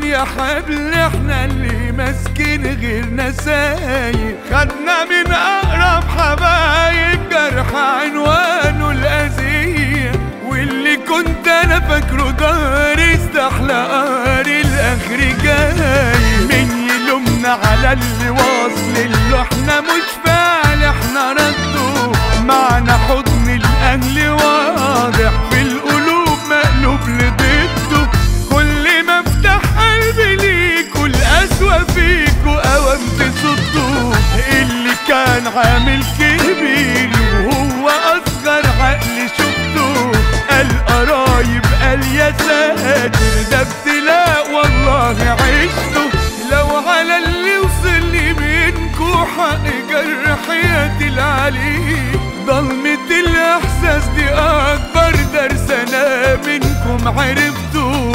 يا حبل احنا اللي ماسكين غيرنا سايق خدنا من اقرب حبايب جرح عنوانه الاذية واللي كنت انا فاكره داري استحلى قاري الاخر جاي مين يلومنا على اللي واصل اللي احنا مش فعل احنا رده معنى حضن الاهل واضح في القلوب مقلوب لضده كل ما افتح قلبي ليكوا القسوة فيكوا اوام تصدوا اللي كان عامل كبير وهو اصغر عقل شفته قال قرايب قال يا ساتر ده ابتلاء والله عشته لو على اللي وصل لي منكو حق جرحية العلي ضلمة الاحساس دي اكبر درس انا منكم عرفته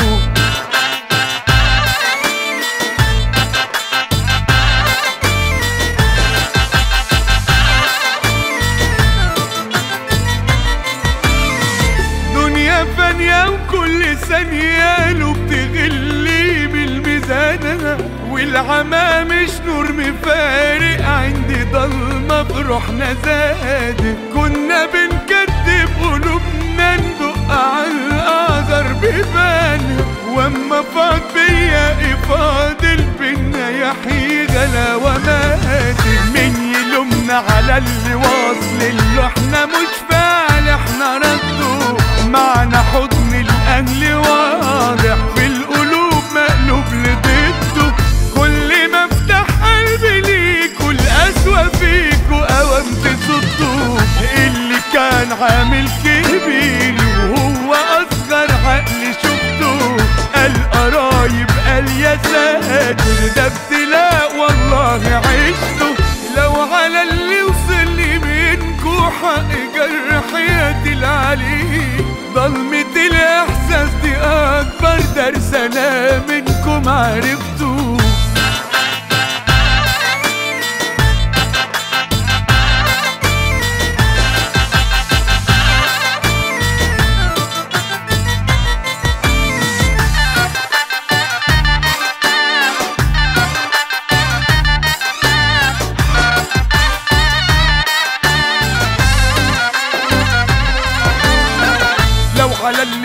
دنيا فانية وكل ثانية له بتغلي بالميزانة والعمى مش نور مفارق عندي ضلمة بروحنا زاد كنا بنكدب قلوبنا ندق على القدر بيبان واما فاض بيا فاضل بينا يحيي غلا ومات مين يلومنا على اللي واصل اللي احنا مش فعل احنا رده معنى حضن الاهل واضح في القلوب مقلوب لضده كل ما افتح قلبي ليكوا القسوة فيكوا اوام تصدوا اللي كان عامل كبير وهو اصغر عقل شفته قال قرايب قال يا ساتر ده ابتلاء والله عشته لو على اللي وصل لي منكو حق جرحية العلي ضلمة الاحساس دي اكبر درس انا منكم عرفته لو على اللي